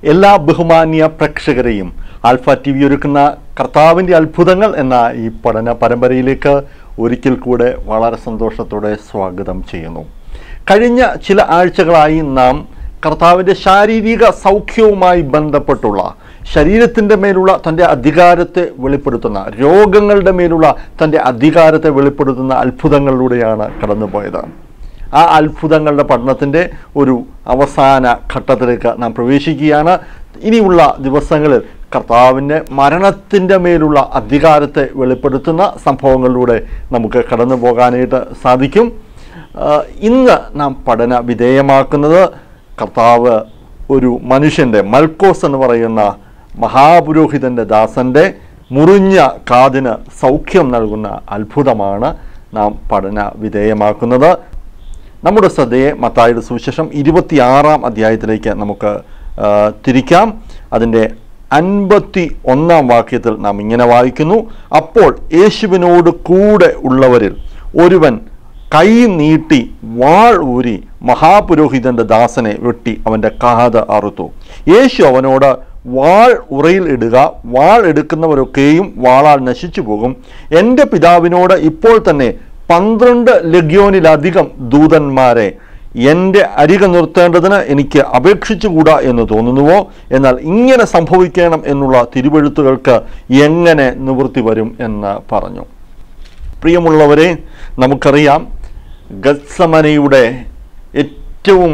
എല്ലാ ബഹുമാന്യ പ്രേക്ഷകരെയും alpha T V ഒരുക്കുന്ന കർത്താവിൻ്റെ അത്ഭുതങ്ങൾ എന്ന ഈ പഠന പരമ്പരയിലേക്ക് ഒരിക്കൽ കൂടെ വളരെ സന്തോഷത്തോടെ സ്വാഗതം ചെയ്യുന്നു കഴിഞ്ഞ ചില ആഴ്ചകളായി നാം കർത്താവിൻ്റെ ശാരീരിക സൗഖ്യവുമായി ബന്ധപ്പെട്ടുള്ള ശരീരത്തിൻ്റെ മേലുള്ള തൻ്റെ അധികാരത്തെ വെളിപ്പെടുത്തുന്ന രോഗങ്ങളുടെ മേലുള്ള തൻ്റെ അധികാരത്തെ വെളിപ്പെടുത്തുന്ന അത്ഭുതങ്ങളിലൂടെയാണ് കടന്നുപോയത് ആ അത്ഭുതങ്ങളുടെ പഠനത്തിൻ്റെ ഒരു അവസാന ഘട്ടത്തിലേക്ക് നാം പ്രവേശിക്കുകയാണ് ഇനിയുള്ള ദിവസങ്ങളിൽ കർത്താവിൻ്റെ മരണത്തിൻ്റെ മേലുള്ള അധികാരത്തെ വെളിപ്പെടുത്തുന്ന സംഭവങ്ങളിലൂടെ നമുക്ക് കടന്നു പോകാനായിട്ട് സാധിക്കും ആ, ഇന്ന് നാം പഠന വിധേയമാക്കുന്നത് കർത്താവ് ഒരു മനുഷ്യൻ്റെ മൽക്കോസ് എന്ന് പറയുന്ന മഹാപുരോഹിതൻ്റെ ദാസൻ്റെ മുറിഞ്ഞ കാതിന് സൗഖ്യം നൽകുന്ന അത്ഭുതമാണ് നാം പഠന വിധേയമാക്കുന്നത് നമ്മുടെ ശ്രദ്ധയെ മത്തായുടെ സുവിശേഷം ഇരുപത്തിയാറാം അധ്യായത്തിലേക്ക് നമുക്ക് ആ, തിരിക്കാം അതിൻ്റെ അൻപത്തി ഒന്നാം വാക്യത്തിൽ നാം ഇങ്ങനെ വായിക്കുന്നു അപ്പോൾ യേശുവിനോട് കൂടെ ഉള്ളവരിൽ ഒരുവൻ കൈ നീട്ടി വാൾ ഊരി മഹാപുരോഹിതന്റെ ദാസനെ വെട്ടി അവൻ്റെ കാത് അറുത്തു യേശു അവനോട് വാൾ ഉറയിൽ ഇടുക വാൾ എടുക്കുന്നവരൊക്കെയും വാളാൽ നശിച്ചു പോകും എൻ്റെ പിതാവിനോട് ഇപ്പോൾ തന്നെ പന്ത്രണ്ട് ലഗ്യോനിലധികം ദൂതന്മാരെ എൻ്റെ അരിക നിർത്തേണ്ടതിന് എനിക്ക് അപേക്ഷിച്ചുകൂടാ എന്ന് തോന്നുന്നുവോ എന്നാൽ ഇങ്ങനെ സംഭവിക്കണം എന്നുള്ള തിരുവഴുത്തുകൾക്ക് എങ്ങനെ നിവൃത്തി വരും എന്ന് പറഞ്ഞു പ്രിയമുള്ളവരെ നമുക്കറിയാം ഗത്സമനയുടെ ഏറ്റവും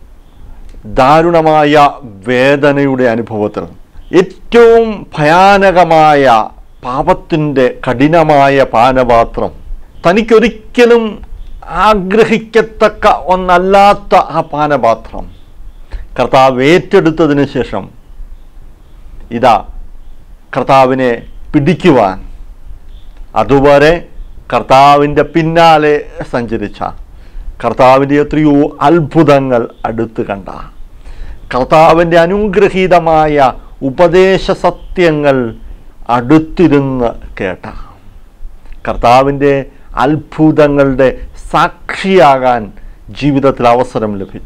ദാരുണമായ വേദനയുടെ അനുഭവത്തിൽ ഏറ്റവും ഭയാനകമായ പാപത്തിൻ്റെ കഠിനമായ പാനപാത്രം തനിക്കൊരിക്കലും ആഗ്രഹിക്കത്തക്ക ഒന്നല്ലാത്ത ആ പാനപാത്രം കർത്താവ് ഏറ്റെടുത്തതിന് ശേഷം ഇതാ കർത്താവിനെ പിടിക്കുവാൻ അതുവരെ കർത്താവിൻ്റെ പിന്നാലെ സഞ്ചരിച്ച കർത്താവിൻ്റെ എത്രയോ അത്ഭുതങ്ങൾ അടുത്ത് കണ്ട കർത്താവിൻ്റെ അനുഗ്രഹീതമായ ഉപദേശ സത്യങ്ങൾ അടുത്തിരുന്ന് കേട്ട കർത്താവിൻ്റെ അത്ഭുതങ്ങളുടെ സാക്ഷിയാകാൻ ജീവിതത്തിൽ അവസരം ലഭിച്ച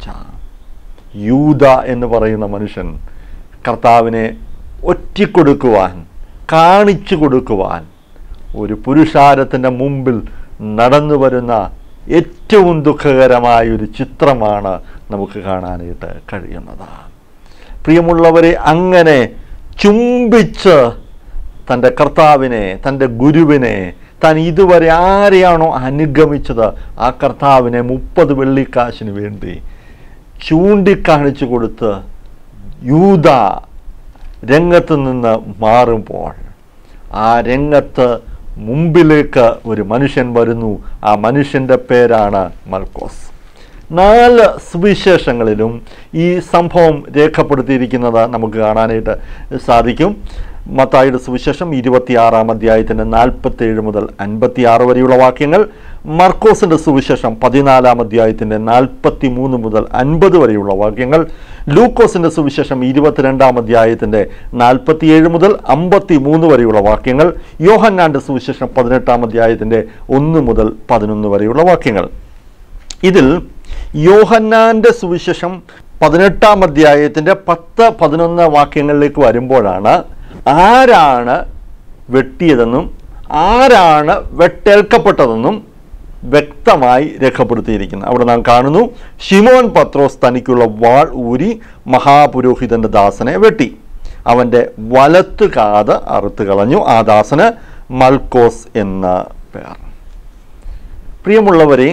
യൂത എന്ന് പറയുന്ന മനുഷ്യൻ കർത്താവിനെ ഒറ്റിക്കൊടുക്കുവാൻ കാണിച്ചു കൊടുക്കുവാൻ ഒരു പുരുഷാരത്തിൻ്റെ മുമ്പിൽ നടന്നു വരുന്ന ഏറ്റവും ദുഃഖകരമായ ഒരു ചിത്രമാണ് നമുക്ക് കാണാനായിട്ട് കഴിയുന്നത് പ്രിയമുള്ളവരെ അങ്ങനെ ചുംബിച്ച് തൻ്റെ കർത്താവിനെ തൻ്റെ ഗുരുവിനെ താൻ ഇതുവരെ ആരെയാണോ അനുഗമിച്ചത് ആ കർത്താവിനെ മുപ്പത് വെള്ളിക്കാശിന് വേണ്ടി ചൂണ്ടിക്കാണിച്ചു കൊടുത്ത് യൂത രംഗത്ത് നിന്ന് മാറുമ്പോൾ ആ രംഗത്ത് മുമ്പിലേക്ക് ഒരു മനുഷ്യൻ വരുന്നു ആ മനുഷ്യൻ്റെ പേരാണ് മൽക്കോസ് നാല് സുവിശേഷങ്ങളിലും ഈ സംഭവം രേഖപ്പെടുത്തിയിരിക്കുന്നത് നമുക്ക് കാണാനായിട്ട് സാധിക്കും മത്തായിയുടെ സുവിശേഷം ഇരുപത്തിയാറാം അധ്യായത്തിൻ്റെ നാൽപ്പത്തേഴ് മുതൽ അൻപത്തിയാറ് വരെയുള്ള വാക്യങ്ങൾ മർക്കോസിൻ്റെ സുവിശേഷം പതിനാലാം അധ്യായത്തിൻ്റെ നാൽപ്പത്തി മൂന്ന് മുതൽ അൻപത് വരെയുള്ള വാക്യങ്ങൾ ലൂക്കോസിൻ്റെ സുവിശേഷം ഇരുപത്തിരണ്ടാം അധ്യായത്തിൻ്റെ നാൽപ്പത്തിയേഴ് മുതൽ അമ്പത്തി മൂന്ന് വരെയുള്ള വാക്യങ്ങൾ യോഹന്നാൻ്റെ സുവിശേഷം പതിനെട്ടാം അധ്യായത്തിൻ്റെ ഒന്ന് മുതൽ പതിനൊന്ന് വരെയുള്ള വാക്യങ്ങൾ ഇതിൽ യോഹന്നാൻ്റെ സുവിശേഷം പതിനെട്ടാം അധ്യായത്തിൻ്റെ പത്ത് പതിനൊന്ന് വാക്യങ്ങളിലേക്ക് വരുമ്പോഴാണ് ആരാണ് വെട്ടിയതെന്നും ആരാണ് വെട്ടേൽക്കപ്പെട്ടതെന്നും വ്യക്തമായി രേഖപ്പെടുത്തിയിരിക്കുന്നത് അവിടെ നാം കാണുന്നു ഷിമോൻ പത്രോസ് തനിക്കുള്ള വാൾ ഊരി മഹാപുരോഹിതന്റെ ദാസനെ വെട്ടി അവൻ്റെ വലത്ത് കാത് അറുത്ത് കളഞ്ഞു ആ ദാസന് മൽക്കോസ് എന്ന പേർ പ്രിയമുള്ളവരെ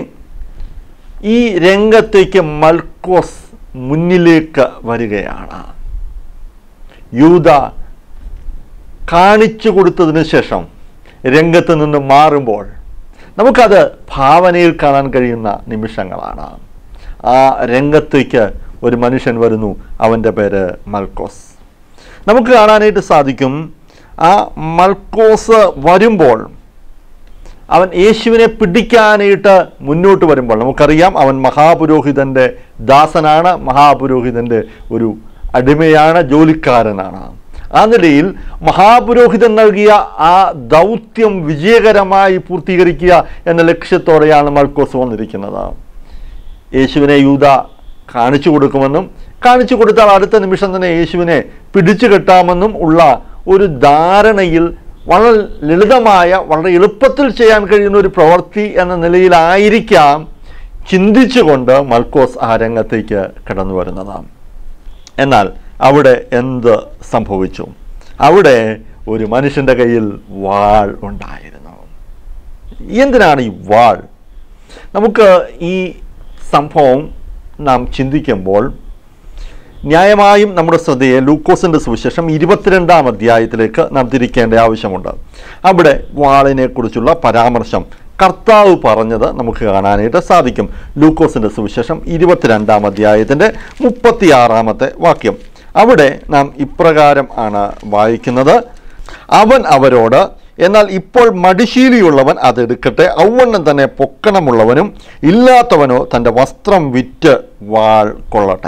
ഈ രംഗത്തേക്ക് മൽക്കോസ് മുന്നിലേക്ക് വരികയാണ് യൂത കാണിച്ചു കൊടുത്തതിന് ശേഷം രംഗത്ത് നിന്ന് മാറുമ്പോൾ നമുക്കത് ഭാവനയിൽ കാണാൻ കഴിയുന്ന നിമിഷങ്ങളാണ് ആ രംഗത്തേക്ക് ഒരു മനുഷ്യൻ വരുന്നു അവൻ്റെ പേര് മൽക്കോസ് നമുക്ക് കാണാനായിട്ട് സാധിക്കും ആ മൽക്കോസ് വരുമ്പോൾ അവൻ യേശുവിനെ പിടിക്കാനായിട്ട് മുന്നോട്ട് വരുമ്പോൾ നമുക്കറിയാം അവൻ മഹാപുരോഹിതൻ്റെ ദാസനാണ് മഹാപുരോഹിതൻ്റെ ഒരു അടിമയാണ് ജോലിക്കാരനാണ് ആ നിലയിൽ മഹാപുരോഹിതൻ നൽകിയ ആ ദൗത്യം വിജയകരമായി പൂർത്തീകരിക്കുക എന്ന ലക്ഷ്യത്തോടെയാണ് മൽക്കോസ് വന്നിരിക്കുന്നത് യേശുവിനെ യൂത കാണിച്ചു കൊടുക്കുമെന്നും കാണിച്ചു കൊടുത്താൽ അടുത്ത നിമിഷം തന്നെ യേശുവിനെ പിടിച്ചു കെട്ടാമെന്നും ഉള്ള ഒരു ധാരണയിൽ വളരെ ലളിതമായ വളരെ എളുപ്പത്തിൽ ചെയ്യാൻ കഴിയുന്ന ഒരു പ്രവൃത്തി എന്ന നിലയിലായിരിക്കാം ചിന്തിച്ചുകൊണ്ട് മൽക്കോസ് ആ രംഗത്തേക്ക് കടന്നു വരുന്നതാണ് എന്നാൽ അവിടെ എന്ത് സംഭവിച്ചു അവിടെ ഒരു മനുഷ്യൻ്റെ കയ്യിൽ വാൾ ഉണ്ടായിരുന്നു എന്തിനാണ് ഈ വാൾ നമുക്ക് ഈ സംഭവം നാം ചിന്തിക്കുമ്പോൾ ന്യായമായും നമ്മുടെ ശ്രദ്ധയെ ലൂക്കോസിൻ്റെ സുവിശേഷം ഇരുപത്തിരണ്ടാം അധ്യായത്തിലേക്ക് നാം തിരിക്കേണ്ട ആവശ്യമുണ്ട് അവിടെ വാളിനെ കുറിച്ചുള്ള പരാമർശം കർത്താവ് പറഞ്ഞത് നമുക്ക് കാണാനായിട്ട് സാധിക്കും ലൂക്കോസിൻ്റെ സുവിശേഷം ഇരുപത്തിരണ്ടാം അധ്യായത്തിൻ്റെ മുപ്പത്തിയാറാമത്തെ വാക്യം അവിടെ നാം ഇപ്രകാരം ആണ് വായിക്കുന്നത് അവൻ അവരോട് എന്നാൽ ഇപ്പോൾ മടിശീലിയുള്ളവൻ അതെടുക്കട്ടെ ഔവണ്ണം തന്നെ പൊക്കണമുള്ളവനും ഇല്ലാത്തവനോ തൻ്റെ വസ്ത്രം വിറ്റ് വാൾ കൊള്ളട്ടെ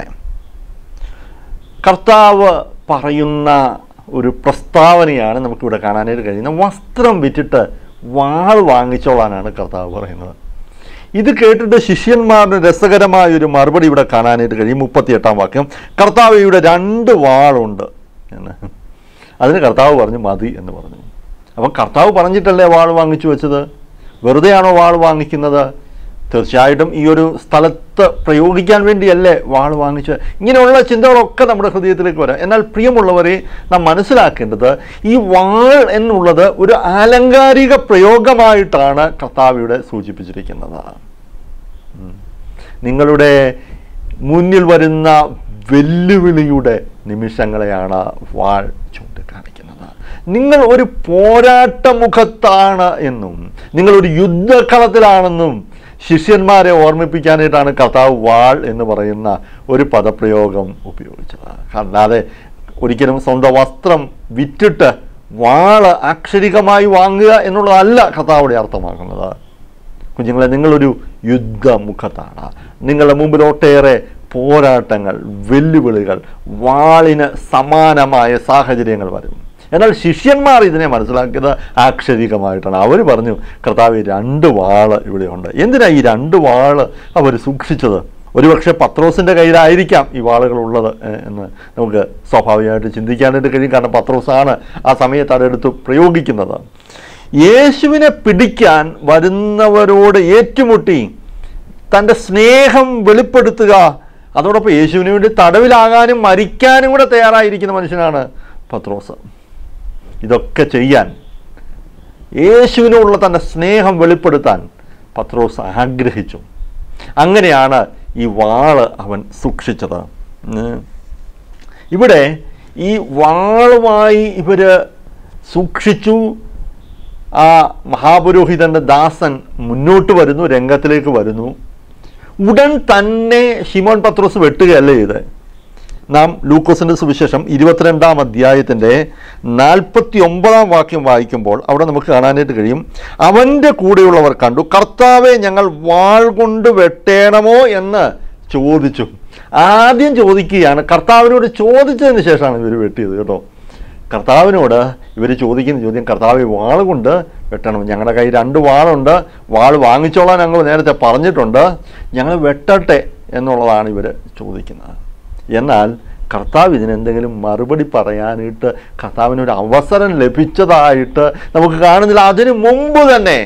കർത്താവ് പറയുന്ന ഒരു പ്രസ്താവനയാണ് നമുക്കിവിടെ കാണാനായിട്ട് കഴിയുന്നത് വസ്ത്രം വിറ്റിട്ട് വാൾ വാങ്ങിച്ചോളാനാണ് കർത്താവ് പറയുന്നത് ഇത് കേട്ടിട്ട് ശിഷ്യന്മാരുടെ രസകരമായ ഒരു മറുപടി ഇവിടെ കാണാനായിട്ട് കഴിയും മുപ്പത്തിയെട്ടാം വാക്യം കർത്താവ് ഇവിടെ രണ്ട് വാളുണ്ട് എന്ന് അതിന് കർത്താവ് പറഞ്ഞു മതി എന്ന് പറഞ്ഞു അപ്പം കർത്താവ് പറഞ്ഞിട്ടല്ലേ വാൾ വാങ്ങിച്ചു വെച്ചത് വെറുതെയാണോ വാൾ വാങ്ങിക്കുന്നത് തീർച്ചയായിട്ടും ഈ ഒരു സ്ഥലത്ത് പ്രയോഗിക്കാൻ വേണ്ടിയല്ലേ വാൾ വാങ്ങിച്ചത് ഇങ്ങനെയുള്ള ചിന്തകളൊക്കെ നമ്മുടെ ഹൃദയത്തിലേക്ക് വരാം എന്നാൽ പ്രിയമുള്ളവരെ നാം മനസ്സിലാക്കേണ്ടത് ഈ വാൾ എന്നുള്ളത് ഒരു ആലങ്കാരിക പ്രയോഗമായിട്ടാണ് കർത്താവ് ഇവിടെ സൂചിപ്പിച്ചിരിക്കുന്നത് ഉം. നിങ്ങളുടെ മുന്നിൽ വരുന്ന വെല്ലുവിളിയുടെ നിമിഷങ്ങളെയാണ് വാൾ ചൂണ്ടിക്കാണിക്കുന്നത് നിങ്ങൾ ഒരു പോരാട്ടമുഖത്താണ് എന്നും നിങ്ങൾ ഒരു യുദ്ധകളത്തിലാണെന്നും ശിഷ്യന്മാരെ ഓർമ്മിപ്പിക്കാനായിട്ടാണ് കർത്താവ് വാൾ എന്ന് പറയുന്ന ഒരു പദപ്രയോഗം ഉപയോഗിച്ചത് അല്ലാതെ ഒരിക്കലും സ്വന്തം വസ്ത്രം വിറ്റിട്ട് വാള് ആക്ഷരികമായി വാങ്ങുക എന്നുള്ളതല്ല കർത്താവിടെ അർത്ഥമാക്കുന്നത് കുഞ്ഞുങ്ങളെ നിങ്ങളൊരു യുദ്ധമുഖത്താണ് നിങ്ങളുടെ മുമ്പിൽ ഒട്ടേറെ പോരാട്ടങ്ങൾ വെല്ലുവിളികൾ വാളിന് സമാനമായ സാഹചര്യങ്ങൾ വരും എന്നാൽ ശിഷ്യന്മാർ ഇതിനെ മനസ്സിലാക്കിയത് ആക്ഷരികമായിട്ടാണ് അവർ പറഞ്ഞു കർത്താവ് രണ്ട് വാള് ഇവിടെയുണ്ട് എന്തിനാ ഈ രണ്ട് വാള് അവർ സൂക്ഷിച്ചത് ഒരുപക്ഷെ പത്രോസിൻ്റെ കയ്യിലായിരിക്കാം ഈ വാളുകൾ ഉള്ളത് എ- എന്ന് നമുക്ക് സ്വാഭാവികമായിട്ട് ചിന്തിക്കാനായിട്ട് കഴിയും കാരണം പത്രോസാണ് ആ സമയത്ത് അതെടുത്ത് പ്രയോഗിക്കുന്നത് യേശുവിനെ പിടിക്കാൻ വരുന്നവരോട് ഏറ്റുമുട്ടി തൻ്റെ സ്നേഹം വെളിപ്പെടുത്തുക അതോടൊപ്പം യേശുവിന് വേണ്ടി തടവിലാകാനും മരിക്കാനും കൂടെ തയ്യാറായിരിക്കുന്ന മനുഷ്യനാണ് പത്രോസ് ഇതൊക്കെ ചെയ്യാൻ യേശുവിനോടുള്ള തൻ്റെ സ്നേഹം വെളിപ്പെടുത്താൻ പത്രോസ് ആഗ്രഹിച്ചു അങ്ങനെയാണ് ഈ വാള് അവൻ സൂക്ഷിച്ചത് ഉം. ഇവിടെ ഈ വാളുമായി ഇവർ സൂക്ഷിച്ചു ആ മഹാപുരോഹിതൻ്റെ ദാസൻ മുന്നോട്ട് വരുന്നു രംഗത്തിലേക്ക് വരുന്നു ഉടൻ തന്നെ ഷിമോൻ പത്രോസ് വെട്ടുകയല്ല ചെയ്ത് നാം ലൂക്കോസിൻ്റെ സുവിശേഷം ഇരുപത്തിരണ്ടാം അധ്യായത്തിൻ്റെ നാൽപ്പത്തി ഒമ്പതാം വാക്യം വായിക്കുമ്പോൾ അവിടെ നമുക്ക് കാണാനായിട്ട് കഴിയും അവൻ്റെ കൂടെയുള്ളവർ കണ്ടു കർത്താവെ ഞങ്ങൾ വാൾ കൊണ്ട് വെട്ടേണമോ എന്ന് ചോദിച്ചു ആദ്യം ചോദിക്കുകയാണ് കർത്താവിനോട് ചോദിച്ചതിന് ശേഷമാണ് ഇവർ വെട്ടിയത് കേട്ടോ കർത്താവിനോട് ഇവർ ചോദിക്കുന്ന ചോദ്യം കർത്താവ് വാൾ കൊണ്ട് വെട്ടണം ഞങ്ങളുടെ കയ്യിൽ രണ്ട് വാളുണ്ട് വാൾ വാങ്ങിച്ചോളാൻ ഞങ്ങൾ നേരത്തെ പറഞ്ഞിട്ടുണ്ട് ഞങ്ങൾ വെട്ടട്ടെ എന്നുള്ളതാണ് ഇവർ ചോദിക്കുന്നത് എന്നാൽ കർത്താവ് ഇതിനെന്തെങ്കിലും മറുപടി പറയാനായിട്ട് കർത്താവിനൊരു അവസരം ലഭിച്ചതായിട്ട് നമുക്ക് കാണുന്നില്ല അതിനു മുമ്പ് തന്നെ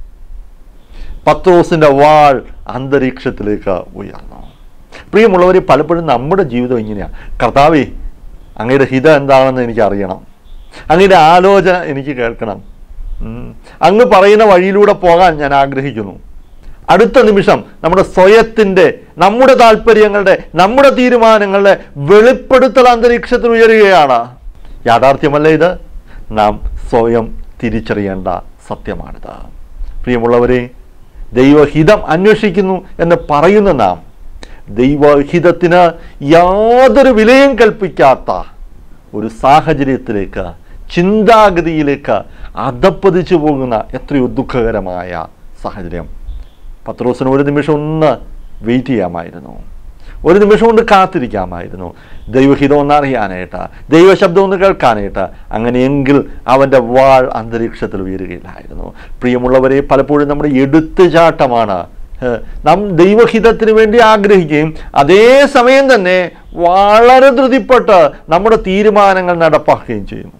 പത്രോസിൻ്റെ വാൾ അന്തരീക്ഷത്തിലേക്ക് ഉയർന്നു പ്രിയമുള്ളവർ പലപ്പോഴും നമ്മുടെ ജീവിതം ഇങ്ങനെയാണ് കർത്താവേ അങ്ങയുടെ ഹിതം എന്താണെന്ന് എനിക്ക് അറിയണം അങ്ങയുടെ ആലോചന എനിക്ക് കേൾക്കണം ഉം. അങ്ങ് പറയുന്ന വഴിയിലൂടെ പോകാൻ ഞാൻ ആഗ്രഹിക്കുന്നു അടുത്ത നിമിഷം നമ്മുടെ സ്വയത്തിൻ്റെ നമ്മുടെ താല്പര്യങ്ങളുടെ നമ്മുടെ തീരുമാനങ്ങളുടെ വെളിപ്പെടുത്തൽ അന്തരീക്ഷത്തിൽ ഉയരുകയാണ് യാഥാർത്ഥ്യമല്ല ഇത് നാം സ്വയം തിരിച്ചറിയേണ്ട സത്യമാണിത് പ്രിയമുള്ളവരെ ദൈവഹിതം അന്വേഷിക്കുന്നു എന്ന് പറയുന്ന നാം ദൈവഹിതത്തിന് യാതൊരു വിലയും കൽപ്പിക്കാത്ത ഒരു സാഹചര്യത്തിലേക്ക് ചിന്താഗതിയിലേക്ക് അധപ്പതിച്ചു പോകുന്ന എത്രയോ ദുഃഖകരമായ സാഹചര്യം പത്രോസിന് ഒരു നിമിഷം ഒന്ന് വെയിറ്റ് ചെയ്യാമായിരുന്നു ഒരു നിമിഷം കൊണ്ട് കാത്തിരിക്കാമായിരുന്നു ദൈവഹിതം ഒന്ന് അറിയാനായിട്ട് ദൈവശബ്ദം ഒന്ന് കേൾക്കാനായിട്ട് അങ്ങനെയെങ്കിൽ അവൻ്റെ വാൾ അന്തരീക്ഷത്തിൽ ഉയരുകയില്ലായിരുന്നു പ്രിയമുള്ളവരെ പലപ്പോഴും നമ്മുടെ എടുത്തുചാട്ടമാണ് ഏഹ് നാം ദൈവഹിതത്തിന് വേണ്ടി ആഗ്രഹിക്കുകയും അതേ സമയം തന്നെ വളരെ ധൃതിപ്പെട്ട് നമ്മുടെ തീരുമാനങ്ങൾ നടപ്പാക്കുകയും ചെയ്യുന്നു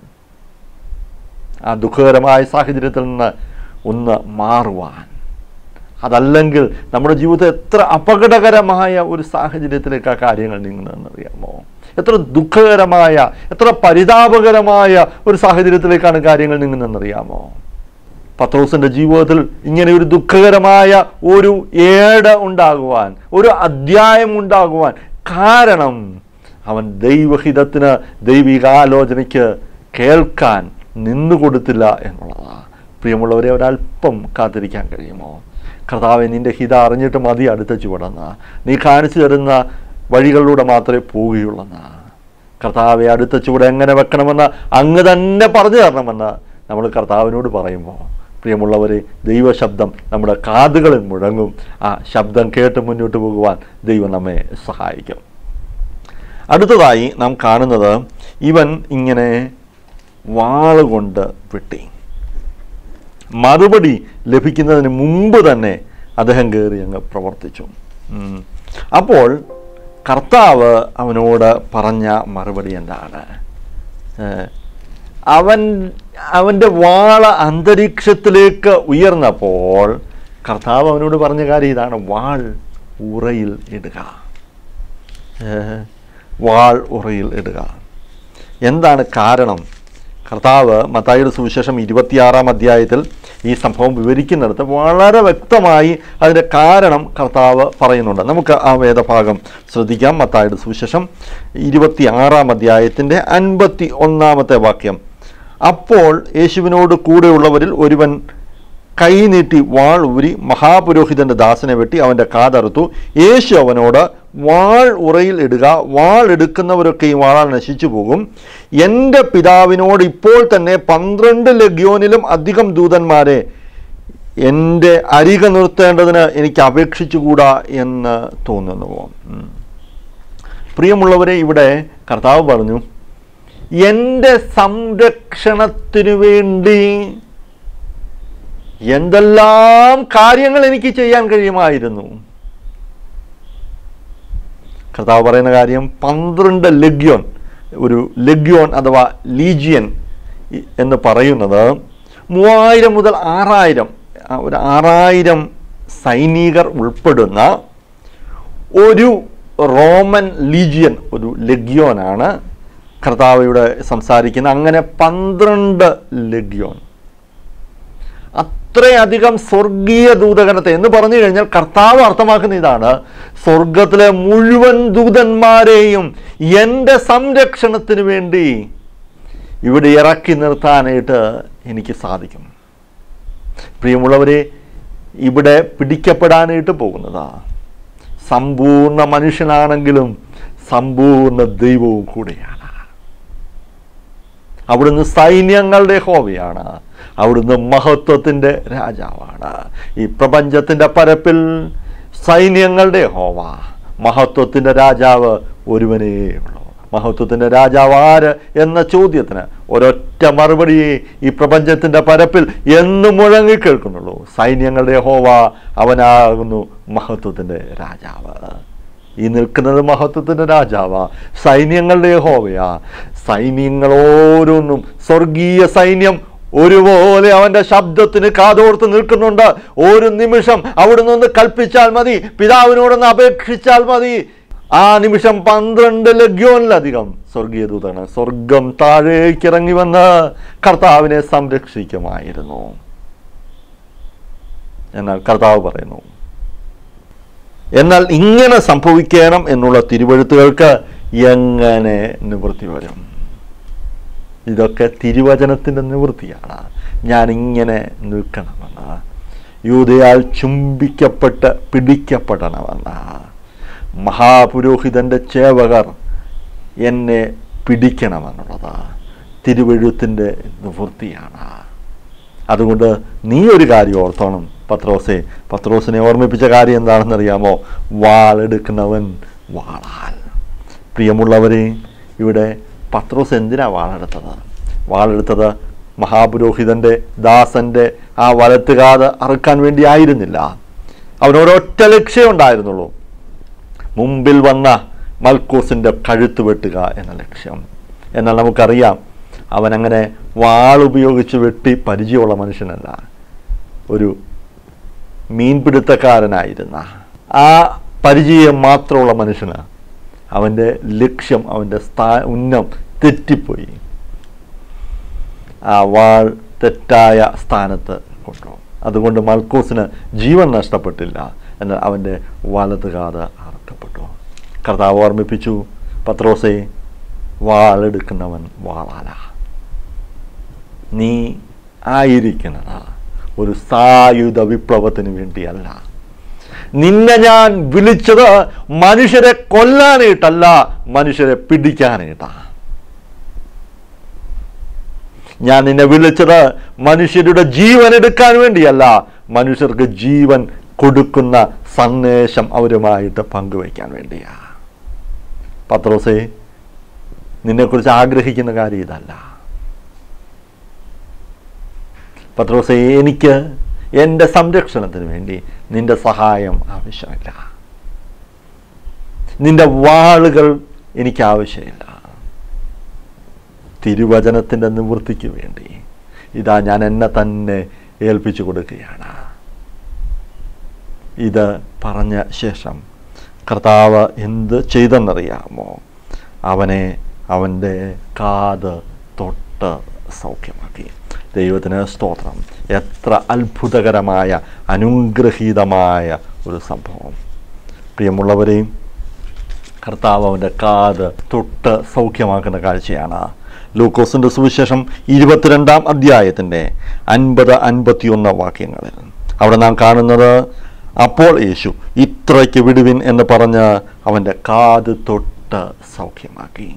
ആ ദുഃഖകരമായ സാഹചര്യത്തിൽ നിന്ന് ഒന്ന് മാറുവാൻ അതല്ലെങ്കിൽ നമ്മുടെ ജീവിതത്തിൽ എത്ര അപകടകരമായ ഒരു സാഹചര്യത്തിലേക്ക് ആ കാര്യങ്ങൾ നീങ്ങുന്നതെന്നറിയാമോ എത്ര ദുഃഖകരമായ എത്ര പരിതാപകരമായ ഒരു സാഹചര്യത്തിലേക്കാണ് കാര്യങ്ങൾ നീങ്ങുന്നതെന്നറിയാമോ പത്രോസിൻ്റെ ജീവിതത്തിൽ ഇങ്ങനെ ഒരു ദുഃഖകരമായ ഒരു ഏട് ഉണ്ടാകുവാൻ ഒരു അധ്യായം ഉണ്ടാകുവാൻ കാരണം അവൻ ദൈവഹിതത്തിന് ദൈവികാലോചനയ്ക്ക് കേൾക്കാൻ നിന്നുകൊടുത്തില്ല എന്നുള്ളതാണ് പ്രിയമുള്ളവരെ ഒരല്പം കാത്തിരിക്കാൻ കഴിയുമോ കർത്താവെ നിന്റെ ഹിത അറിഞ്ഞിട്ട് മതി അടുത്ത ചുവടെന്ന് നീ കാണിച്ചു തരുന്ന വഴികളിലൂടെ മാത്രമേ പോവുകയുള്ളെന്ന് കർത്താവെ അടുത്ത ചുവട് എങ്ങനെ വെക്കണമെന്ന് അങ്ങ് തന്നെ പറഞ്ഞു തരണമെന്ന് നമ്മൾ കർത്താവിനോട് പറയുമ്പോൾ പ്രിയമുള്ളവരെ ദൈവശബ്ദം നമ്മുടെ കാതുകളിൽ മുഴങ്ങും ആ ശബ്ദം കേട്ട് മുന്നോട്ട് പോകുവാൻ ദൈവം നമ്മെ സഹായിക്കും അടുത്തതായി നാം കാണുന്നത് ഇവൻ ഇങ്ങനെ വാളുകൊണ്ട് വെട്ടി മറുപടി ലഭിക്കുന്നതിന് മുമ്പ് തന്നെ അദ്ദേഹം കയറി അങ്ങ് പ്രവർത്തിച്ചു ഉം. അപ്പോൾ കർത്താവ് അവനോട് പറഞ്ഞ മറുപടി എന്താണ് ഏഹ്, അവൻ അവൻ്റെ വാള അന്തരീക്ഷത്തിലേക്ക് ഉയർന്നപ്പോൾ കർത്താവ് അവനോട് പറഞ്ഞ കാര്യം ഇതാണ് വാൾ ഉറയിൽ ഇടുക ഏഹ്, വാൾ ഉറയിൽ ഇടുക എന്താണ് കാരണം കർത്താവ് മത്തായിയുടെ സുവിശേഷം ഇരുപത്തിയാറാം അധ്യായത്തിൽ ഈ സംഭവം വിവരിക്കുന്നിടത്ത് വളരെ വ്യക്തമായി അതിൻ്റെ കാരണം കർത്താവ് പറയുന്നുണ്ട് നമുക്ക് ആ വേദഭാഗം ശ്രദ്ധിക്കാം മത്തായിയുടെ സുവിശേഷം ഇരുപത്തിയാറാം അധ്യായത്തിൻ്റെ അൻപത്തി ഒന്നാമത്തെ വാക്യം അപ്പോൾ യേശുവിനോട് കൂടെയുള്ളവരിൽ ഒരുവൻ കൈ നീട്ടി വാൾ ഊരി മഹാപുരോഹിതന്റെ ദാസനെ വെട്ടി അവൻ്റെ കാതറുത്തു യേശു അവനോട് വാൾ ഉറയിൽ ഇടുക വാൾ എടുക്കുന്നവരൊക്കെ ഈ വാളാൽ നശിച്ചു പോകും എൻ്റെ പിതാവിനോട് ഇപ്പോൾ തന്നെ പന്ത്രണ്ട് ലഗ്യോനിലും അധികം ദൂതന്മാരെ എൻ്റെ അരിക നിർത്തേണ്ടതിന് എനിക്ക് അപേക്ഷിച്ചുകൂടാ എന്ന് തോന്നുന്നു ഉം. പ്രിയമുള്ളവരെ ഇവിടെ കർത്താവ് പറഞ്ഞു എൻ്റെ സംരക്ഷണത്തിനു വേണ്ടി എന്തെല്ലാം കാര്യങ്ങൾ എനിക്ക് ചെയ്യാൻ കഴിയുമായിരുന്നു കർത്താവ് പറയുന്ന കാര്യം പന്ത്രണ്ട് ലഗ്യോൻ ഒരു ലഗ്യോൻ അഥവാ ലീജിയൻ ഇ- എന്ന് പറയുന്നത് മൂവായിരം മുതൽ ആറായിരം ആ, ഒരു ആറായിരം സൈനികർ ഉൾപ്പെടുന്ന ഒരു റോമൻ ലീജിയൻ ഒരു ലഗ്യോനാണ് കർത്താവ് ഇവിടെ സംസാരിക്കുന്ന അങ്ങനെ പന്ത്രണ്ട് ലഗ്യോൻ അത്രയധികം സ്വർഗീയ ദൂതഗണത്തെ എന്ന് പറഞ്ഞു കഴിഞ്ഞാൽ കർത്താവ് അർത്ഥമാക്കുന്ന ഇതാണ് സ്വർഗത്തിലെ മുഴുവൻ ദൂതന്മാരെയും എൻ്റെ സംരക്ഷണത്തിന് വേണ്ടി ഇവിടെ ഇറക്കി നിർത്താനായിട്ട് എനിക്ക് സാധിക്കും പ്രിയമുള്ളവരെ ഇവിടെ പിടിക്കപ്പെടാനായിട്ട് പോകുന്നതാ സമ്പൂർണ്ണ മനുഷ്യനാണെങ്കിലും സമ്പൂർണ്ണ ദൈവവും കൂടെയാണ് അവിടുന്ന് സൈന്യങ്ങളുടെ ഹോവയാണ് അവിടുന്ന് മഹത്വത്തിൻ്റെ രാജാവാണ് ഈ പ്രപഞ്ചത്തിൻ്റെ പരപ്പിൽ സൈന്യങ്ങളുടെ ഹോവ മഹത്വത്തിൻ്റെ രാജാവ് ഒരുവനേ ഉള്ളൂ മഹത്വത്തിൻ്റെ രാജാവ് ആര് എന്ന ചോദ്യത്തിന് ഒരൊറ്റ മറുപടിയെ ഈ പ്രപഞ്ചത്തിൻ്റെ പരപ്പിൽ എന്ന് മുഴങ്ങി കേൾക്കുന്നുള്ളൂ സൈന്യങ്ങളുടെ ഹോവ അവനാകുന്നു മഹത്വത്തിൻ്റെ രാജാവ് ഈ നിൽക്കുന്നത് മഹത്വത്തിൻ്റെ രാജാവാ സൈന്യങ്ങളുടെ ഹോവയാ സൈന്യങ്ങൾ ഓരോന്നും സ്വർഗീയ സൈന്യം ഒരുപോലെ അവന്റെ ശബ്ദത്തിന് കാതോർത്ത് നിൽക്കുന്നുണ്ട് ഒരു നിമിഷം അവിടുന്ന് ഒന്ന് കൽപ്പിച്ചാൽ മതി പിതാവിനോടൊന്ന് അപേക്ഷിച്ചാൽ മതി ആ നിമിഷം പന്ത്രണ്ട് ലഗ്യോനിലധികം സ്വർഗീയ ദൂതാണ് സ്വർഗം താഴേക്ക് ഇറങ്ങി വന്ന് കർത്താവിനെ സംരക്ഷിക്കുമായിരുന്നു എന്നാൽ കർത്താവ് പറയുന്നു എന്നാൽ ഇങ്ങനെ സംഭവിക്കണം എന്നുള്ള തിരുവഴുത്തുകൾക്ക് എങ്ങനെ നിവൃത്തി വരും ഇതൊക്കെ തിരുവചനത്തിൻ്റെ നിവൃത്തിയാണ് ഞാൻ ഇങ്ങനെ നിൽക്കണമെന്ന് യൂതയാൽ ചുംബിക്കപ്പെട്ട് പിടിക്കപ്പെടണമെന്ന് മഹാപുരോഹിതൻ്റെ ചേവകർ എന്നെ പിടിക്കണമെന്നുള്ളത് തിരുവഴുത്തിൻ്റെ നിവൃത്തിയാണ് അതുകൊണ്ട് നീ ഒരു കാര്യം ഓർത്തോണം പത്രോസെ പത്രോസിനെ ഓർമ്മിപ്പിച്ച കാര്യം എന്താണെന്നറിയാമോ വാളെടുക്കുന്നവൻ വാളാൽ പ്രിയമുള്ളവരെ ഇവിടെ പത്രോസ് എന്തിനാ വാളെടുത്തത് വാളെടുത്തത് മഹാപുരോഹിതൻ്റെ ദാസൻ്റെ ആ വലത്തുകാത് അറുക്കാൻ വേണ്ടി ആയിരുന്നില്ല അവനൊരൊറ്റ ലക്ഷ്യം ഉണ്ടായിരുന്നുള്ളൂ മുമ്പിൽ വന്ന മൽക്കോസിൻ്റെ കഴുത്ത് വെട്ടുക എന്ന ലക്ഷ്യം എന്നാൽ നമുക്കറിയാം അവനങ്ങനെ വാളുപയോഗിച്ച് വെട്ടി പരിചയമുള്ള മനുഷ്യനല്ല ഒരു മീൻപിടുത്തക്കാരനായിരുന്ന ആ പരിചയം മാത്രമുള്ള മനുഷ്യന് അവൻ്റെ ലക്ഷ്യം അവൻ്റെ സ്ഥാ ഉന്നം തെറ്റിപ്പോയി ആ വാൾ തെറ്റായ സ്ഥാനത്ത് കൊണ്ടുപോകും അതുകൊണ്ട് മൽക്കോസിന് ജീവൻ നഷ്ടപ്പെട്ടില്ല എന്നാൽ അവൻ്റെ വലതുകാത അറുക്കപ്പെട്ടു കർത്താവ് ഓർമ്മിപ്പിച്ചു പത്രോസെ വാളെടുക്കുന്നവൻ വാളാല നീ ആയിരിക്കുന്നത് ഒരു സായുധ വിപ്ലവത്തിന് വേണ്ടിയല്ല നിന്നെ ഞാൻ വിളിച്ചത് മനുഷ്യരെ കൊല്ലാനായിട്ടല്ല മനുഷ്യരെ പിടിക്കാനായിട്ടാണ് ഞാൻ നിന്നെ വിളിച്ചത് മനുഷ്യരുടെ ജീവൻ എടുക്കാൻ വേണ്ടിയല്ല മനുഷ്യർക്ക് ജീവൻ കൊടുക്കുന്ന സന്ദേശം അവരുമായിട്ട് പങ്കുവയ്ക്കാൻ വേണ്ടിയാ പത്രോസേ നിന്നെക്കുറിച്ച് ആഗ്രഹിക്കുന്ന കാര്യം ഇതല്ല പത്രോസേ എനിക്ക് എൻ്റെ സംരക്ഷണത്തിന് വേണ്ടി നിന്റെ സഹായം ആവശ്യമില്ല നിന്റെ വാളുകൾ എനിക്ക് ആവശ്യമില്ല തിരുവചനത്തിൻ്റെ നിവൃത്തിക്ക് വേണ്ടി ഇതാ ഞാൻ എന്നെ തന്നെ ഏൽപ്പിച്ചു കൊടുക്കുകയാണ് ഇത് പറഞ്ഞ ശേഷം കർത്താവ് എന്ത് ചെയ്തെന്നറിയാമോ അവനെ അവൻ്റെ കാത് തൊട്ട് സൗഖ്യമാക്കി ദൈവത്തിന് സ്തോത്രം എത്ര അത്ഭുതകരമായ അനുഗ്രഹീതമായ ഒരു സംഭവം പ്രിയമുള്ളവരെയും കർത്താവ് അവൻ്റെ കാത് തൊട്ട് സൗഖ്യമാക്കുന്ന കാഴ്ചയാണ് ലൂക്കോസിൻ്റെ സുവിശേഷം ഇരുപത്തിരണ്ടാം അധ്യായത്തിൻ്റെ അൻപത് അൻപത്തിയൊന്ന് വാക്യങ്ങളിൽ അവിടെ നാം കാണുന്നത് അപ്പോൾ യേശു ഇത്രയ്ക്ക് വിടുവിൻ എന്ന് പറഞ്ഞ് അവൻ്റെ കാത് തൊട്ട് സൗഖ്യമാക്കി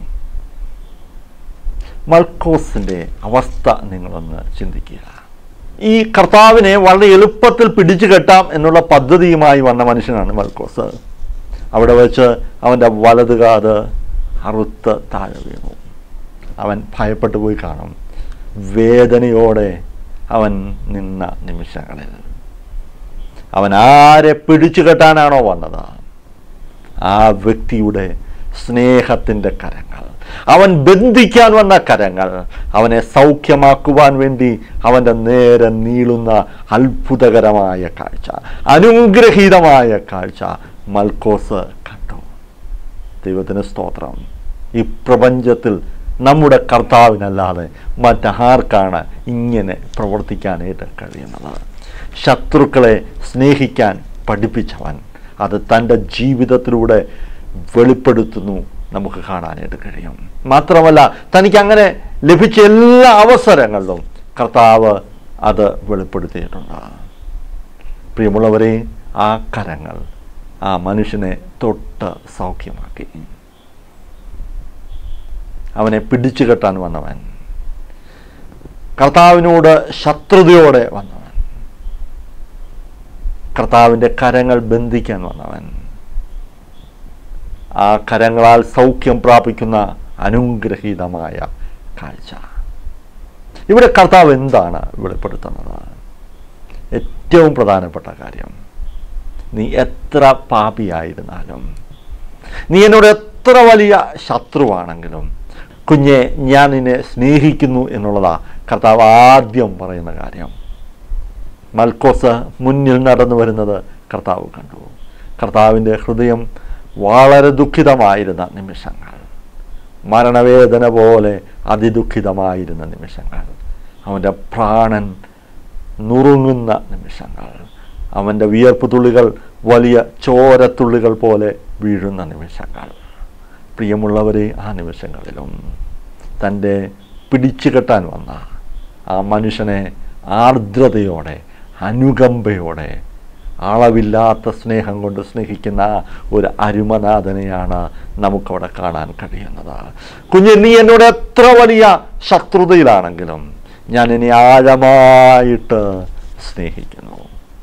മൽക്കോസിൻ്റെ അവസ്ഥ നിങ്ങളൊന്ന് ചിന്തിക്കുക ഈ കർത്താവിനെ വളരെ എളുപ്പത്തിൽ പിടിച്ചു കെട്ടാം എന്നുള്ള പദ്ധതിയുമായി വന്ന മനുഷ്യനാണ് മൽക്കോസ് അവിടെ വെച്ച് അവൻ്റെ വലതുകാത് അറുത്ത് താഴെ വീണു അവൻ ഭയപ്പെട്ടു പോയി കാണും വേദനയോടെ അവൻ നിന്ന നിമിഷങ്ങളിൽ അവൻ ആരെ പിടിച്ചു കെട്ടാനാണോ വന്നത് ആ വ്യക്തിയുടെ സ്നേഹത്തിൻ്റെ കരങ്ങൾ അവൻ ബന്ധിക്കാൻ വന്ന കരങ്ങൾ അവനെ സൗഖ്യമാക്കുവാൻ വേണ്ടി അവൻ്റെ നേരെ നീളുന്ന അത്ഭുതകരമായ കാഴ്ച അനുഗ്രഹീതമായ കാഴ്ച മൽക്കോസ് കണ്ടു ദൈവത്തിന് സ്തോത്രം ഈ പ്രപഞ്ചത്തിൽ നമ്മുടെ കർത്താവിനല്ലാതെ മറ്റാർക്കാണ് ഇങ്ങനെ പ്രവർത്തിക്കാനായിട്ട് കഴിയുന്നത് ശത്രുക്കളെ സ്നേഹിക്കാൻ പഠിപ്പിച്ചവൻ അത് തൻ്റെ ജീവിതത്തിലൂടെ വെളിപ്പെടുത്തുന്നു നമുക്ക് കാണാനായിട്ട് കഴിയും മാത്രമല്ല തനിക്ക് അങ്ങനെ ലഭിച്ച എല്ലാ അവസരങ്ങളിലും കർത്താവ് അത് വെളിപ്പെടുത്തിയിട്ടുണ്ട് പ്രിയമുള്ളവരെ ആ കരങ്ങൾ ആ മനുഷ്യനെ തൊട്ട് സൗഖ്യമാക്കി അവനെ പിടിച്ചു കെട്ടാൻ വന്നവൻ കർത്താവിനോട് ശത്രുതയോടെ വന്നവൻ കർത്താവിൻ്റെ കരങ്ങൾ ബന്ധിക്കാൻ വന്നവൻ ആ കരങ്ങളാൽ സൗഖ്യം പ്രാപിക്കുന്ന അനുഗ്രഹീതമായ കാഴ്ച ഇവിടെ കർത്താവ് എന്താണ് വെളിപ്പെടുത്തുന്നത് ഏറ്റവും പ്രധാനപ്പെട്ട കാര്യം നീ എത്ര പാപിയായിരുന്നാലും നീ എന്നോട് എത്ര വലിയ ശത്രുവാണെങ്കിലും കുഞ്ഞെ ഞാൻ നിന്നെ സ്നേഹിക്കുന്നു എന്നുള്ളതാ കർത്താവ് ആദ്യം പറയുന്ന കാര്യം മൽക്കോസ് മുന്നിൽ നടന്നു വരുന്നത് കർത്താവ് കണ്ടു കർത്താവിൻ്റെ ഹൃദയം വളരെ ദുഃഖിതമായിരുന്ന നിമിഷങ്ങൾ മരണവേദന പോലെ അതിദുഃഖിതമായിരുന്ന നിമിഷങ്ങൾ അവൻ്റെ പ്രാണൻ നുറുങ്ങുന്ന നിമിഷങ്ങൾ അവൻ്റെ വിയർപ്പ് തുള്ളികൾ വലിയ ചോരത്തുള്ളികൾ പോലെ വീഴുന്ന നിമിഷങ്ങൾ പ്രിയമുള്ളവരെ ആ നിമിഷങ്ങളിലും തൻ്റെ പിടിച്ചു കെട്ടാൻ വന്ന ആ മനുഷ്യനെ ആർദ്രതയോടെ അനുകമ്പയോടെ അളവില്ലാത്ത സ്നേഹം കൊണ്ട് സ്നേഹിക്കുന്ന ഒരു അരുമനാഥനെയാണ് നമുക്കവിടെ കാണാൻ കഴിയുന്നത് കുഞ്ഞ് നീ എന്നോട് എത്ര വലിയ ശത്രുതയിലാണെങ്കിലും ഞാൻ ഇനി ആഴമായിട്ട് സ്നേഹിക്കുന്നു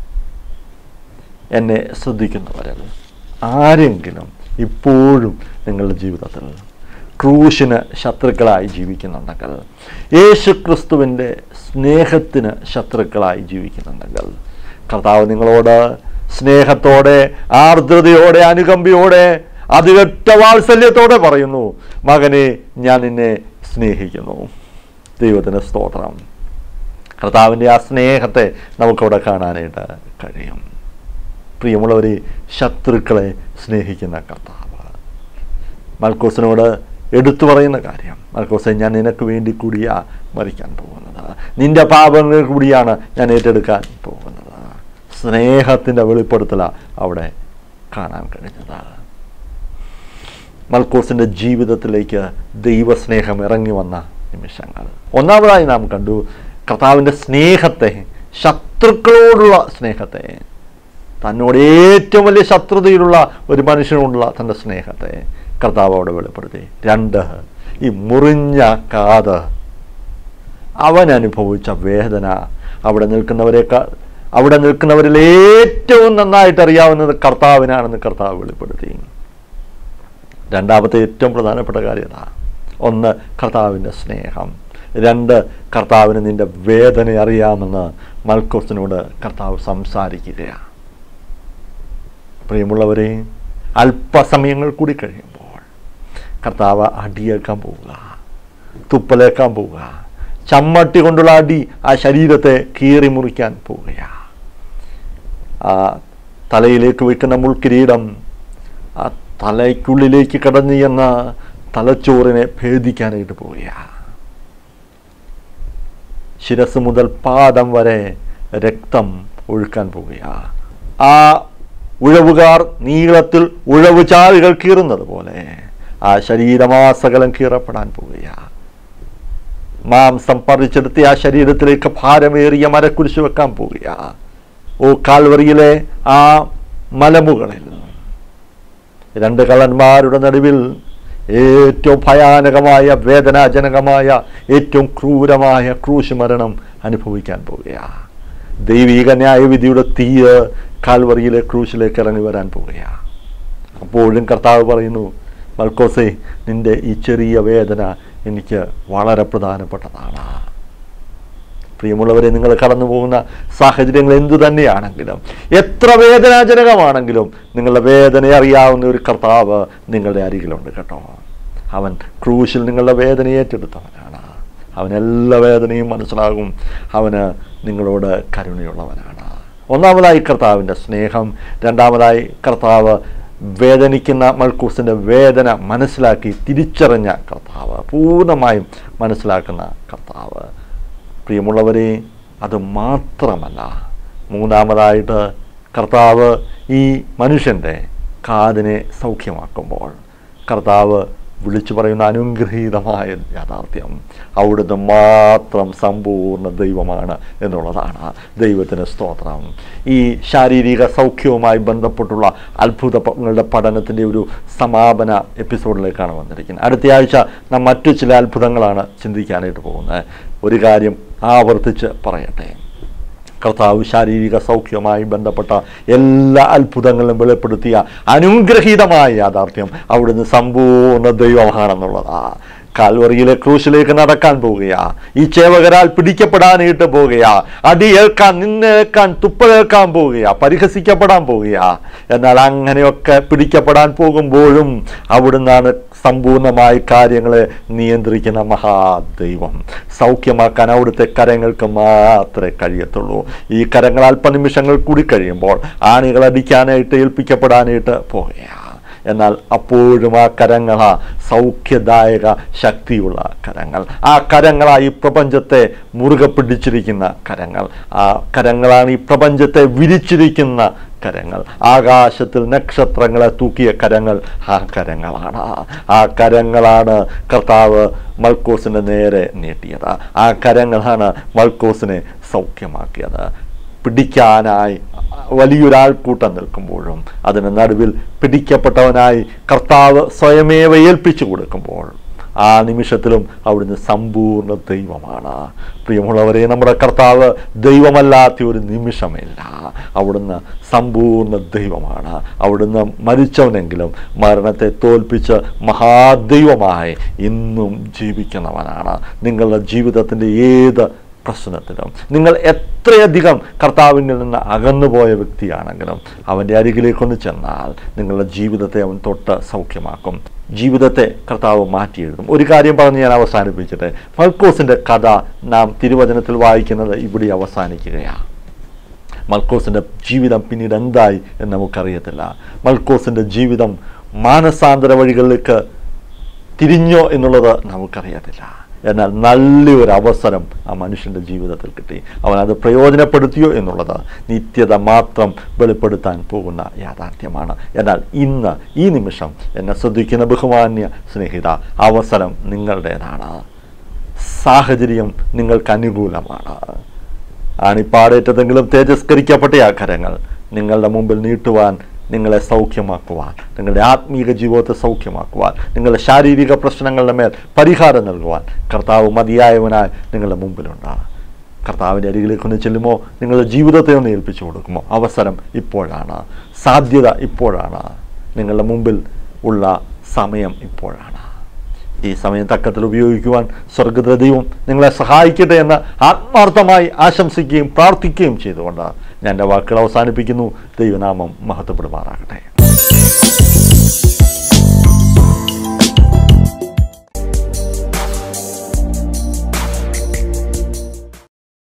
എന്നെ ശ്രദ്ധിക്കുന്നവരിൽ ആരെങ്കിലും ഇപ്പോഴും നിങ്ങളുടെ ജീവിതത്തിൽ ക്രൂശിന് ശത്രുക്കളായി ജീവിക്കുന്നുണ്ടെങ്കിൽ യേശു ക്രിസ്തുവിൻ്റെ സ്നേഹത്തിന് ശത്രുക്കളായി ജീവിക്കുന്നുണ്ടെങ്കിൽ കർത്താവ് നിങ്ങളോട് സ്നേഹത്തോടെ ആർദ്രതയോടെ അനുകമ്പയോടെ അതികറ്റ വാത്സല്യത്തോടെ പറയുന്നു മകനെ ഞാൻ നിന്നെ സ്നേഹിക്കുന്നു ദൈവത്തിന് സ്തോത്രം കർത്താവിൻ്റെ ആ സ്നേഹത്തെ നമുക്കവിടെ കാണാനായിട്ട് കഴിയും പ്രിയമുള്ളവരെ ശത്രുക്കളെ സ്നേഹിക്കുന്ന കർത്താവ് മൽക്കോസിനോട് എടുത്തു പറയുന്ന കാര്യം മൽക്കോസെ ഞാൻ നിനക്ക് വേണ്ടി കൂടിയാ മരിക്കാൻ പോകുന്നത് നിന്റെ പാപങ്ങൾ കൂടിയാണ് ഞാൻ ഏറ്റെടുക്കാൻ പോകുന്നത് സ്നേഹത്തിൻ്റെ വെളിപ്പെടുത്തലാണ് അവിടെ കാണാൻ കഴിഞ്ഞത് മൽക്കോസിൻ്റെ ജീവിതത്തിലേക്ക് ദൈവസ്നേഹം ഇറങ്ങി വന്ന നിമിഷങ്ങൾ ഒന്നാമതായി നാം കണ്ടു കർത്താവിൻ്റെ സ്നേഹത്തെ ശത്രുക്കളോടുള്ള സ്നേഹത്തെ തന്നോട് ഏറ്റവും വലിയ ശത്രുതയിലുള്ള ഒരു മനുഷ്യനോടുള്ള തൻ്റെ സ്നേഹത്തെ കർത്താവ് അവിടെ വെളിപ്പെടുത്തി രണ്ട് ഈ മുറിഞ്ഞ കാത് അവൻ അനുഭവിച്ച വേദന അവിടെ നിൽക്കുന്നവരെക്കാൾ അവിടെ നിൽക്കുന്നവരിൽ ഏറ്റവും നന്നായിട്ട് അറിയാവുന്നത് കർത്താവിനാണെന്ന് കർത്താവ് വെളിപ്പെടുത്തി രണ്ടാമത്തെ ഏറ്റവും പ്രധാനപ്പെട്ട കാര്യം അതാ ഒന്ന് കർത്താവിൻ്റെ സ്നേഹം രണ്ട് കർത്താവിന് നിന്റെ വേദന അറിയാമെന്ന് മൽക്കോസിനോട് കർത്താവ് സംസാരിക്കുകയാണ് പ്രിയമുള്ളവരെ അല്പസമയങ്ങൾ കൂടി കഴിയുമ്പോൾ കർത്താവ് അടിയേക്കാൻ പോവുക തുപ്പലേക്കാൻ പോവുക ചമ്മട്ടി കൊണ്ടുള്ള അടി ആ ശരീരത്തെ കീറി മുറിക്കാൻ പോവുകയാണ് ആ തലയിലേക്ക് വെക്കുന്ന മുൾക്കിരീടം ആ തലയ്ക്കുള്ളിലേക്ക് കടന്നു ചെന്ന തലച്ചോറിനെ ഭേദിക്കാനായിട്ട് പോവുകയാണ് ശിരസ് മുതൽ പാദം വരെ രക്തം ഒഴുക്കാൻ പോവുകയാണ് ആ ഉഴവുകാർ നീളത്തിൽ ഉഴവ് ചാലുകൾ കീറുന്നത് പോലെ ആ ശരീരമാസകലം കീറപ്പെടാൻ പോവുകയാണ് മാംസം പറിച്ചെടുത്ത് ആ ശരീരത്തിലേക്ക് ഭാരമേറിയ മരക്കുരിശ് വെക്കാൻ പോവുകയാണ് ഓ കാൽവറിയിലെ ആ മലമുകളിൽ രണ്ട് കള്ളന്മാരുടെ നടുവിൽ ഏറ്റവും ഭയാനകമായ വേദനാജനകമായ ഏറ്റവും ക്രൂരമായ ക്രൂശ് മരണം അനുഭവിക്കാൻ പോവുകയാണ് ദൈവിക ന്യായവിധിയുടെ തീയ് കാൽവറിയിലെ ക്രൂശിലേക്ക് ഇറങ്ങി വരാൻ പോവുകയാണ് അപ്പോഴും കർത്താവ് പറയുന്നു മൽക്കോസെ നിന്റെ ഈ ചെറിയ വേദന എനിക്ക് വളരെ പ്രധാനപ്പെട്ടതാണ് പ്രിയമുള്ളവരെ നിങ്ങൾ കടന്നു പോകുന്ന സാഹചര്യങ്ങൾ എന്തു തന്നെയാണെങ്കിലും എത്ര വേദനാജനകമാണെങ്കിലും നിങ്ങളുടെ വേദന അറിയാവുന്ന ഒരു കർത്താവ് നിങ്ങളുടെ അരികിലുണ്ട് കേട്ടോ അവൻ ക്രൂശിൽ നിങ്ങളുടെ വേദന ഏറ്റെടുത്തവനാണ് അവൻ എല്ലാ വേദനയും മനസ്സിലാകും അവന് നിങ്ങളോട് കരുണയുള്ളവനാണ് ഒന്നാമതായി കർത്താവിൻ്റെ സ്നേഹം രണ്ടാമതായി കർത്താവ് വേദനിക്കുന്ന മൽക്കൂസിൻ്റെ വേദന മനസ്സിലാക്കി തിരിച്ചറിഞ്ഞ കർത്താവ് പൂർണ്ണമായും മനസ്സിലാക്കുന്ന കർത്താവ് പ്രിയമുള്ളവരെ അത് മാത്രമല്ല മൂന്നാമതായിട്ട് കർത്താവ് ഈ മനുഷ്യൻ്റെ കാതിനെ സൗഖ്യമാക്കുമ്പോൾ കർത്താവ് വിളിച്ചു പറയുന്ന അനുഗ്രഹീതമായ യാഥാർത്ഥ്യം അവിടുന്ന് മാത്രം സമ്പൂർണ്ണ ദൈവമാണ് എന്നുള്ളതാണ് ദൈവത്തിന് സ്തോത്രം ഈ ശാരീരിക സൗഖ്യവുമായി ബന്ധപ്പെട്ടുള്ള അത്ഭുതങ്ങളുടെ പഠനത്തിൻ്റെ ഒരു സമാപന എപ്പിസോഡിലേക്കാണ് വന്നിരിക്കുന്നത് അടുത്ത ആഴ്ച നാം മറ്റു ചില അത്ഭുതങ്ങളാണ് ചിന്തിക്കാനായിട്ട് പോകുന്നത് ഒരു കാര്യം ആവർത്തിച്ച് പറയട്ടെ കർത്താവ് ശാരീരിക സൗഖ്യവുമായി ബന്ധപ്പെട്ട എല്ലാ അത്ഭുതങ്ങളും വെളിപ്പെടുത്തിയ അനുഗ്രഹീതമായ യാഥാർത്ഥ്യം അവിടുന്ന് സമ്പൂർണ്ണ ദൈവമാണെന്നുള്ളതാ കാൽവറിയിലെ ക്രൂശിലേക്ക് നടക്കാൻ പോവുകയാ ഈ ചേവകരാൽ പിടിക്കപ്പെടാനായിട്ട് പോവുകയാ അടിയേൽക്കാൻ നിന്നേൽക്കാൻ തുപ്പലേൽക്കാൻ പോവുകയാ പരിഹസിക്കപ്പെടാൻ പോവുകയാ എന്നാൽ അങ്ങനെയൊക്കെ പിടിക്കപ്പെടാൻ പോകുമ്പോഴും അവിടുന്നാണ് സമ്പൂർണ്ണമായി കാര്യങ്ങളെ നിയന്ത്രിക്കുന്ന മഹാദൈവം സൗഖ്യമാക്കാൻ അവിടുത്തെ കരങ്ങൾക്ക് മാത്രമേ കഴിയത്തുള്ളൂ ഈ കരങ്ങൾ അല്പനിമിഷങ്ങൾ കൂടി കഴിയുമ്പോൾ ആണികൾ അടിക്കാനായിട്ട് ഏൽപ്പിക്കപ്പെടാനായിട്ട് പോവുകയാണ് എന്നാൽ അപ്പോഴും ആ കരങ്ങളാ സൗഖ്യദായക ശക്തിയുള്ള കരങ്ങൾ ആ കരങ്ങളാണ് ഈ പ്രപഞ്ചത്തെ മുറുകെ പിടിച്ചിരിക്കുന്ന കരങ്ങൾ ആ കരങ്ങളാണ് ഈ പ്രപഞ്ചത്തെ വിരിച്ചിരിക്കുന്ന കരങ്ങൾ ആകാശത്തിൽ നക്ഷത്രങ്ങളെ തൂക്കിയ കരങ്ങൾ ആ കരങ്ങളാണ് ആ കരങ്ങളാണ് കർത്താവ് മൽക്കോസിന് നേരെ നീട്ടിയത് ആ കരങ്ങളാണ് മൽക്കോസിനെ സൗഖ്യമാക്കിയത് പിടിക്കാനായി വലിയൊരാൾക്കൂട്ടം നിൽക്കുമ്പോഴും അതിന് നടുവിൽ പിടിക്കപ്പെട്ടവനായി കർത്താവ് സ്വയമേവ ഏൽപ്പിച്ചു കൊടുക്കുമ്പോൾ ആ നിമിഷത്തിലും അവിടുന്ന് സമ്പൂർണ്ണ ദൈവമാണ് പ്രിയമുള്ളവരെ നമ്മുടെ കർത്താവ് ദൈവമല്ലാത്ത ഒരു നിമിഷമില്ല അവിടുന്ന് സമ്പൂർണ്ണ ദൈവമാണ് അവിടുന്ന് മരിച്ചവനെങ്കിലും മരണത്തെ തോൽപ്പിച്ച് മഹാദൈവമായി ഇന്നും ജീവിക്കുന്നവനാണ് നിങ്ങളുടെ ജീവിതത്തിൻ്റെ ഏത് പ്രശ്നത്തിലും നിങ്ങൾ എത്രയധികം കർത്താവിൽ നിന്ന് അകന്നുപോയ വ്യക്തിയാണെങ്കിലും അവൻ്റെ അരികിലേക്കൊന്ന് ചെന്നാൽ നിങ്ങളുടെ ജീവിതത്തെ അവൻ തൊട്ട് സൗഖ്യമാക്കും ജീവിതത്തെ കർത്താവ് മാറ്റിയെഴുതും ഒരു കാര്യം പറഞ്ഞ് ഞാൻ അവസാനിപ്പിച്ചിട്ട് മൽക്കോസിൻ്റെ കഥ നാം തിരുവചനത്തിൽ വായിക്കുന്നത് ഇവിടെ അവസാനിക്കുകയാണ് മൽക്കോസിൻ്റെ ജീവിതം പിന്നീട് എന്തായി എന്ന് നമുക്കറിയത്തില്ല മൽക്കോസിൻ്റെ ജീവിതം മാനസാന്തര വഴികളിലേക്ക് തിരിഞ്ഞോ എന്നുള്ളത് നമുക്കറിയത്തില്ല എന്നാൽ നല്ലൊരു അവസരം ആ മനുഷ്യൻ്റെ ജീവിതത്തിൽ കിട്ടി അവൻ അത് പ്രയോജനപ്പെടുത്തിയോ എന്നുള്ളത് നിത്യത മാത്രം വെളിപ്പെടുത്താൻ പോകുന്ന യാഥാർത്ഥ്യമാണ് എന്നാൽ ഇന്ന് ഈ നിമിഷം എന്നെ ശ്രദ്ധിക്കുന്ന ബഹുമാന്യ സ്നേഹിത അവസരം നിങ്ങളുടേതാണ് സാഹചര്യം നിങ്ങൾക്ക് അനുകൂലമാണ് ആണിപ്പാടേറ്റതെങ്കിലും തേജസ്കരിക്കപ്പെട്ട ആ കരങ്ങൾ നിങ്ങളുടെ മുമ്പിൽ നീട്ടുവാൻ നിങ്ങളെ സൗഖ്യമാക്കുവാൻ നിങ്ങളുടെ ആത്മീക ജീവിതത്തെ സൗഖ്യമാക്കുവാൻ നിങ്ങളുടെ ശാരീരിക പ്രശ്നങ്ങളുടെ മേൽ പരിഹാരം നൽകുവാൻ കർത്താവ് മതിയായവനായി നിങ്ങളുടെ മുമ്പിലുണ്ട് കർത്താവിൻ്റെ അരികിലേക്ക് ഒന്ന് ചെല്ലുമോ നിങ്ങളുടെ ജീവിതത്തെ ഒന്ന് ഏൽപ്പിച്ചു കൊടുക്കുമോ അവസരം ഇപ്പോഴാണ് സാധ്യത ഇപ്പോഴാണ് നിങ്ങളുടെ മുമ്പിൽ ഉള്ള സമയം ഇപ്പോഴാണ് ഈ സമയം തക്കത്തിൽ ഉപയോഗിക്കുവാൻ സ്വർഗത ദൈവം നിങ്ങളെ സഹായിക്കട്ടെ എന്ന് ആത്മാർത്ഥമായി ആശംസിക്കുകയും പ്രാർത്ഥിക്കുകയും ചെയ്തുകൊണ്ട് ഞാൻ എൻ്റെ വാക്കുകൾ അവസാനിപ്പിക്കുന്നു ദൈവനാമം മഹത്വപ്പെടുമാറാകട്ടെ